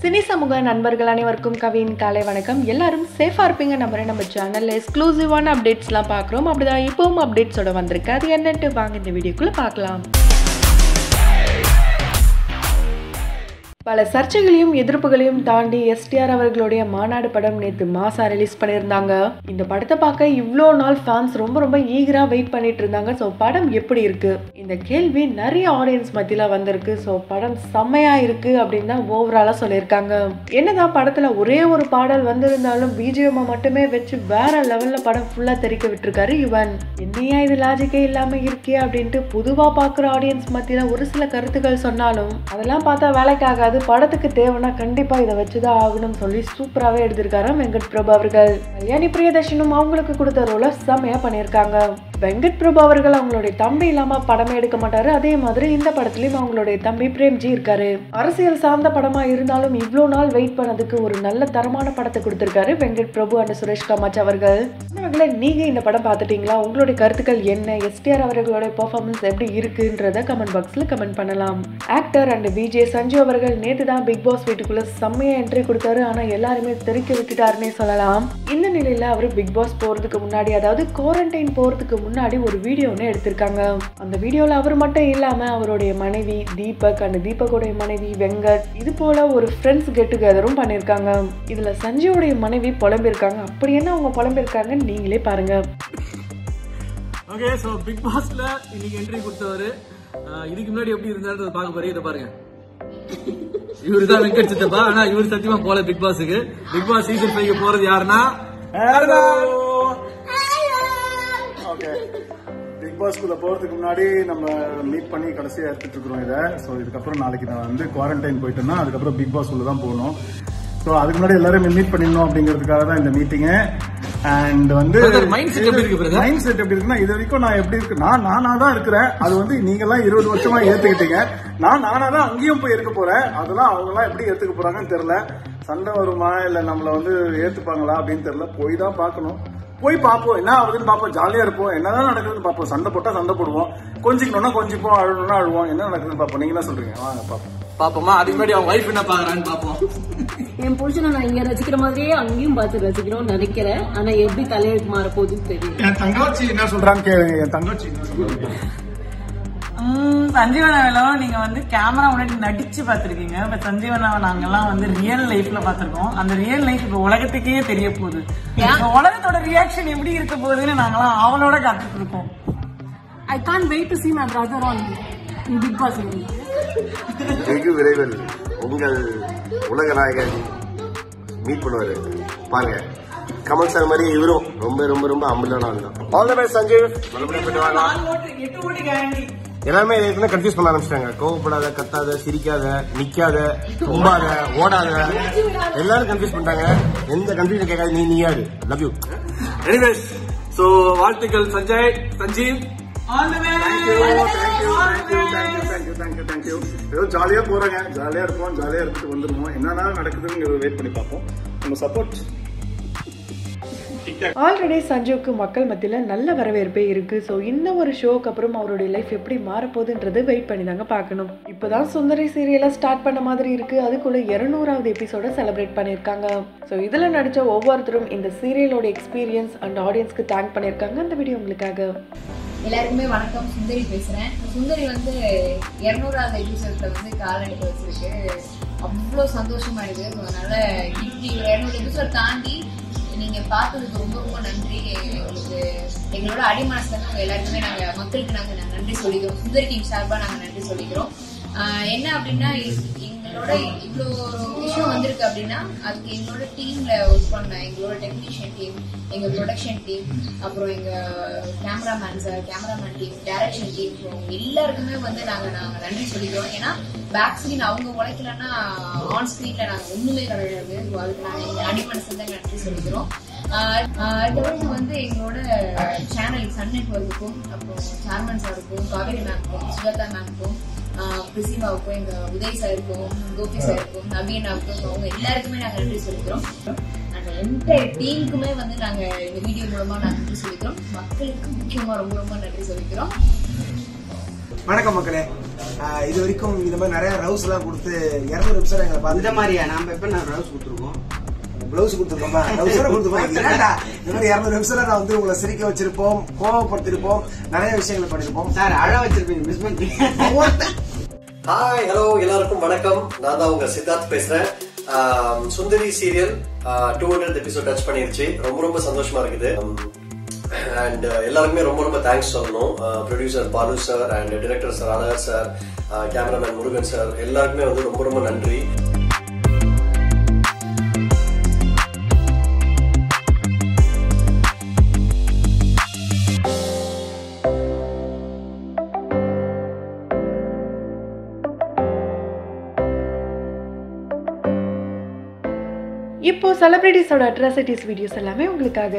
Cine சமூக நண்பர்கள் அனைவருக்கும் கவியின் காலை வணக்கம் எல்லாரும் சேஃபாக இருப்பீங்க நம்புறேன் நம்ம சேனலில் எக்ஸ்க்ளூசிவான அப்டேட்ஸ்லாம் பார்க்குறோம் அப்படிதான் இப்போவும் அப்டேட்ஸோட வந்திருக்கு அது என்னன்ட்டு வாங்க இந்த வீடியோக்குள்ளே பார்க்கலாம் பல சர்ச்சைகளையும் எதிர்ப்புகளையும் தாண்டி எஸ்டிஆர் அவர்களுடைய மாநாடு படம் நேற்று மாசா ரிலீஸ் பண்ணியிருந்தாங்க இந்த படத்தை பார்க்க இவ்வளோ நாள் ஃபேன்ஸ் ரொம்ப ரொம்ப ஈகராக வெயிட் பண்ணிட்டு இருந்தாங்க ஸோ படம் எப்படி இருக்கு இந்த கேள்வி நிறைய ஆடியன்ஸ் மத்தியில் வந்திருக்கு ஸோ படம் செம்மையா இருக்கு அப்படின்னு தான் ஓவராலாக சொல்லியிருக்காங்க என்னதான் படத்தில் ஒரே ஒரு பாடல் வந்திருந்தாலும் பிஜிஎம் மட்டுமே வச்சு வேற லெவலில் படம் ஃபுல்லாக தெரிக்க விட்டுருக்காரு இவன் என்னையா இது லாஜிக்கே இல்லாமல் இருக்கே அப்படின்ட்டு பொதுவாக பார்க்குற ஆடியன்ஸ் மத்தியில் ஒரு சில கருத்துக்கள் சொன்னாலும் அதெல்லாம் பார்த்தா வேலைக்காகாது படத்துக்கு தேவைன்னா கண்டிப்பா இதை வச்சுதான் ஆகணும்னு சொல்லி சூப்பராகவே எடுத்திருக்காராம் வெங்கட் பிரபு அவர்கள் கல்யாணி பிரியதர்ஷனும் அவங்களுக்கு கொடுத்த ரோலை செம்மையா பண்ணியிருக்காங்க வெங்கட் பிரபு அவர்கள் அவங்களுடைய தம்பி இல்லாம படமே எடுக்க மாட்டாரு அதே மாதிரி இந்த படத்துலயும் அவங்களுடைய தம்பி பிரேம்ஜி இருக்காரு அரசியல் சார்ந்த படமா இருந்தாலும் இவ்வளோ நாள் வெயிட் பண்ணதுக்கு ஒரு நல்ல தரமான படத்தை கொடுத்திருக்காரு வெங்கட் பிரபு அண்ட் சுரேஷ் கமாச் அவர்கள் அவங்களே நீங்க இந்த படம் பார்த்துட்டீங்களா உங்களுடைய கருத்துக்கள் என்ன எஸ்டிஆர் அவர்களுடைய பெர்ஃபார்மன்ஸ் எப்படி இருக்குன்றத கமெண்ட் பாக்ஸ்ல கமெண்ட் பண்ணலாம் ஆக்டர் அண்ட் விஜே சஞ்சு அவர்கள் நேத்து தான் பிக் பாஸ் வீட்டுக்குள்ள செம்மையா என்ட்ரி கொடுத்தாரு ஆனா எல்லாருமே தெரிக்க விட்டுட்டாருன்னே சொல்லலாம் இந்த நிலையில அவர் பிக் பாஸ் போறதுக்கு முன்னாடி அதாவது குவாரண்டைன் போறதுக்கு முன்னாடி ஒரு வீடியோ ஒன்று எடுத்திருக்காங்க அந்த வீடியோல அவர் மட்டும் இல்லாம அவருடைய மனைவி தீபக் அண்ட் தீபக்குடைய மனைவி வெங்கட் இது போல ஒரு ஃப்ரெண்ட்ஸ் கெட் டுகெதரும் பண்ணியிருக்காங்க இதுல சஞ்சயோடைய மனைவி புலம்பிருக்காங்க அப்படி என்ன அவங்க புலம்பிருக்காங்கன்னு நீங்களே பாருங்க ஓகே சோ பிக் பாஸ்ல இன்னைக்கு என்ட்ரி கொடுத்தவரு அஹ், இதுக்கு முன்னாடி எப்படி இருந்தாரு பார்க்க போறீங்க இதை பாருங்க இவரு தான் வெங்கட் சித்தப்பா ஆனா இவர் சத்தியமா போல பிக் பாஸுக்கு பிக் பாஸ் சீசன் ஃபைவ் போறது யாருன்னா ஓகே பிக் பாஸ்குள்ள போறதுக்கு முன்னாடி நம்ம மீட் பண்ணி கடைசியா எடுத்துட்டு இருக்கிறோம் இதை ஸோ இதுக்கப்புறம் நாளைக்கு நான் வந்து குவாரண்டைன் போயிட்டேன்னா அதுக்கப்புறம் பிக் பாஸ் உள்ள தான் போகணும் ஸோ அதுக்கு முன்னாடி எல்லாரும் மீட் பண்ணிடணும் அப்படிங்கிறதுக்காக தான் இந்த மீட்டிங்கு அண்ட் வந்து Brother, mindset எப்படி இருக்கு, brother? மைண்ட் செட் எப்படி இருக்குன்னா இது வரைக்கும் நான் எப்படி இருக்கு நான் நானா தான் இருக்கிறேன் அது வந்து நீங்க எல்லாம் இருபது வருஷமா ஏத்துக்கிட்டீங்க நான் நானா தான் அங்கேயும் போய் இருக்க போறேன் அதெல்லாம் அவங்க எல்லாம் எப்படி ஏத்துக்க போறாங்கன்னு தெரியல சண்டை வருமா இல்ல நம்மள வந்து ஏத்துப்பாங்களா அப்படின்னு தெரியல போய் தான் பார்க்கணும் போய் பார்ப்போம் என்ன ஆகுதுன்னு பார்ப்போம் ஜாலியா இருப்போம் என்னதான் நடக்குதுன்னு பார்ப்போம் சண்டை போட்டா சண்டை போடுவோம் கொஞ்சிக்கணும்னா கொஞ்சிப்போம் அழுகணும்னா அழுவோம் என்ன நடக்குதுன்னு பார்ப்போம் நீங்க என்ன சொல்றீங்க வாங்க பார்ப்போம் பாப்போமா அதுக்கு முன்னாடி அவங்க வைஃப் என்ன பாக்குறான்னு பாப்போம் என் புருஷனை நான் இங்க ரசிக்கிற மாதிரியே அங்கேயும் பார்த்து ரசிக்கணும்னு நினைக்கிறேன் ஆனா எப்படி தலையெழுத்து மாற போகுதுன்னு தெரியும் என் தங்கச்சி என்ன சொல்றான்னு கேளுங்க என் தங்கச்சி என்ன சொல்றாங்க உம், சஞ்சீவனாவிலும் நீங்க வந்து கேமரா முன்னாடி நடிச்சு பார்த்திருக்கீங்க பட் சஞ்சீவனாவை நாங்கெல்லாம் வந்து ரியல் லைஃப்ல பார்த்திருக்கோம் அந்த ரியல் லைஃப் இப்ப உலகத்துக்கே தெரிய போகுது இப்ப உலகத்தோட ரியாக்ஷன் எப்படி இருக்க போகுதுன்னு நாங்கெல்லாம் அவளோட காத்துட்டு இருக்கோம் I can't wait to see my brother on Bigg Boss வெகு விரைவில் உங்கள் உலக நாயகன் மீட் பண்ணுவாரு பாருங்க கமல் சார் மாதிரி இவரும் ரொம்ப ரொம்ப ரொம்ப அம்பலான ஆள் தான் ஆல் தி பெஸ்ட் சஞ்சீவ் நல்லபடியா போயிட்டு வாங்க எட்டு ஓட்டு கேரண்டி எல்லாமே ஏற்கனவே கன்ஃபியூஸ் பண்ண ஆரம்பிச்சிட்டாங்க கோவப்படாத கத்தாத சிரிக்காத நிக்காத தும்பாத ஓடாத எல்லாரும் கன்ஃபியூஸ் பண்ணிட்டாங்க எந்த கன்ஃபியூஷன் கேட்காது நீ நீ யாரு லவ் யூ எனிவேஸ் சோ வாழ்த்துக்கள் Sanjay Sanjeev all the thank you thank you thank you thank you thank you thank you ஏதோ ஜாலியா போறாங்க ஜாலியா இருப்போம் ஜாலியா இருந்துட்டு வந்துருவோம் என்னன்னா நடக்குதுன்னு வெயிட் பண்ணி பார்ப்போம் உங்க சப்போர்ட் ஆல்ரெடி சஞ்சுவுக்கு மக்கள் மத்தியில் நல்ல வரவேற்பே இருக்கு ஸோ இந்த ஒரு ஷோக்கு அப்புறம் அவருடைய லைஃப் எப்படி மாறப்போகுதுன்றது வெயிட் பண்ணி தாங்க பார்க்கணும் இப்போதான் சுந்தரி சீரியலை ஸ்டார்ட் பண்ண மாதிரி இருக்கு அதுக்குள்ள இருநூறாவது எபிசோட செலிப்ரேட் பண்ணியிருக்காங்க ஸோ இதில் நடித்த ஒவ்வொருத்தரும் இந்த சீரியலோட எக்ஸ்பீரியன்ஸ் அண்ட் ஆடியன்ஸ்க்கு தேங்க் பண்ணியிருக்காங்க அந்த வீடியோ உங்களுக்காக எல்லாருக்குமே வணக்கம் சுந்தரி பேசுறேன் சுந்தரி வந்து இருநூறாவது எபிசோட்ல வந்து கால் எடுத்து வச்சிருக்கு அவ்வளோ சந்தோஷமா இருக்கு So, அதனால இப்படி ஒரு இருநூறு எபிசோட் தாண்டி நீங்க பார்த்ததுக்கு ரொம்ப ரொம்ப நன்றி எங்களுக்கு எங்களோட அடிமனசுல எல்லாருக்குமே நாங்க மக்களுக்கு நாங்க நாங்க நன்றி சொல்லிக்கிறோம் சுந்தரி டீம் சார்பா நாங்க நன்றி சொல்லிக்கிறோம் ஆஹ் என்ன அப்படின்னா எ- எங்களோட இவ்வளோ ஒரு விஷயம் வந்திருக்கு அப்படின்னா அதுக்கு எங்களோட டீம்ல ஒர்க் பண்ண எங்களோட டெக்னீஷியன் டீம் எங்க ப்ரொடக்ஷன் டீம் அப்புறம் எங்க cameraman sir cameraman team direction team எல்லாருக்குமே வந்து நாங்க நாங்க நன்றி சொல்லிக்கிறோம் ஏன்னா பேக் ஸ்கிரீன் அவங்க உழைக்கலன்னா ஆன் ஸ்கிரீன்ல நாங்க ஒண்ணுமே கிடையாது So அதுக்கு நாங்க எங்க அடிமனசு தான் நன்றி சொல்லிக்கிறோம் ஆஹ் ஆஹ் அடுத்தது வந்து எங்களோட சேனல் சன் நெட்ஒர்க்குக்கும் அப்புறம் சேர்மன் சாருக்கும் காவேரி மேம்க்கும் சுஜாதா மேம்க்கும் பிரிசிமாவுக்கும் எங்க உதய் சாருக்கும் கோபி சாருக்கும் நவீனாவுக்கும் so அவங்க எல்லாருக்குமே நாங்க நன்றி சொல்லிக்கிறோம் அந்த என்டையர் டீமுக்குமே வந்து நாங்க இந்த வீடியோ மூலமா நாங்க நன்றி சொல்லிக்கிறோம் மக்களுக்கு முக்கியமா ரொம்ப ரொம்ப நன்றி சொல்லிக்கிறோம் வணக்கம் மக்களே ஆஹ் இது வரைக்கும் இந்த மாதிரி நிறைய ரவுஸ் எல்லாம் கொடுத்து இருநூறு எபிசோட் எங்களை இந்த பார்த்து மாதிரியா நாம எப்ப நான் ரவுஸ் கொடுத்துருக்கோம் பிளவுஸ் கொடுத்துருக்கோமா ரவுஸ் கொடுத்துருக்கோம் என்னடா இந்த மாதிரி இருநூறு எபிசோட நான் வந்து உங்களை சிரிக்க வச்சிருப்போம் கோவப்படுத்திருப்போம் நிறைய விஷயங்கள் பண்ணிருப்போம் சார் அழ வச்சிருப்பீங்க மிஸ் பண்ணிட்டீங்க ஹாய் ஹலோ எல்லாருக்கும் வணக்கம் நான் தான் உங்க சித்தார்த் பேசுறேன் ஆம், Sundari serial two hundred episode touch பண்ணிருச்சு ரொம்ப ரொம்ப சந்தோஷமா இருக்குது அண்ட் எல்லாருக்குமே ரொம்ப ரொம்ப தேங்க்ஸ் சொல்லணும் producer Balu sir and director sir Azhagar sir cameraman Murugan sir எல்லாருக்குமே வந்து ரொம்ப ரொம்ப நன்றி இப்போ செலிபிரிட்டிஸோட அட்ராசிட்டிஸ் வீடியோஸ் எல்லாமே உங்களுக்காக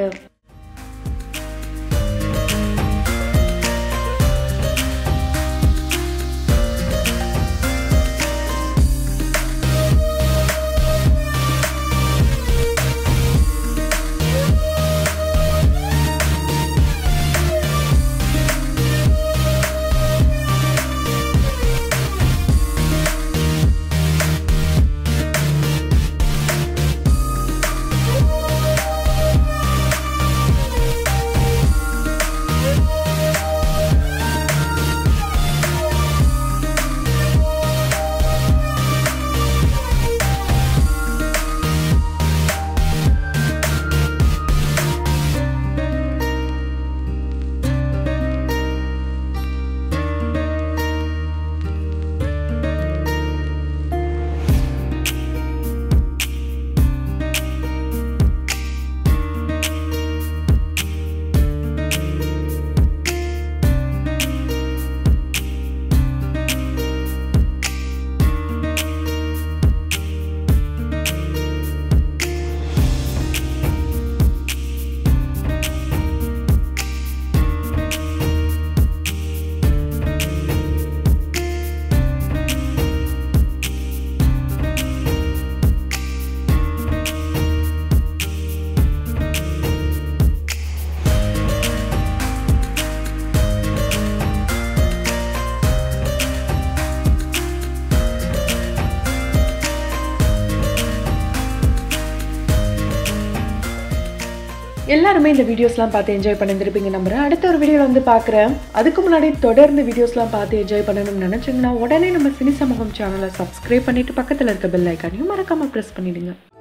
எல்லாருமே இந்த வீடியோஸ்லாம் பார்த்து என்ஜாய் பண்ணியிருப்பீங்க நம்புறேன் அடுத்த ஒரு வீடியோவில் வந்து பார்க்குறேன் அதுக்கு முன்னாடி தொடர்ந்து வீடியோஸ்லாம் பார்த்து என்ஜாய் பண்ணணும்னு நினச்சிங்கன்னா உடனே நம்ம சினி சமூகம் சேனலை சப்ஸ்கிரைப் பண்ணிட்டு பக்கத்தில் இருக்க பெல் ஐக்கானையும் மறக்காமல் ப்ரெஸ் பண்ணிடுங்க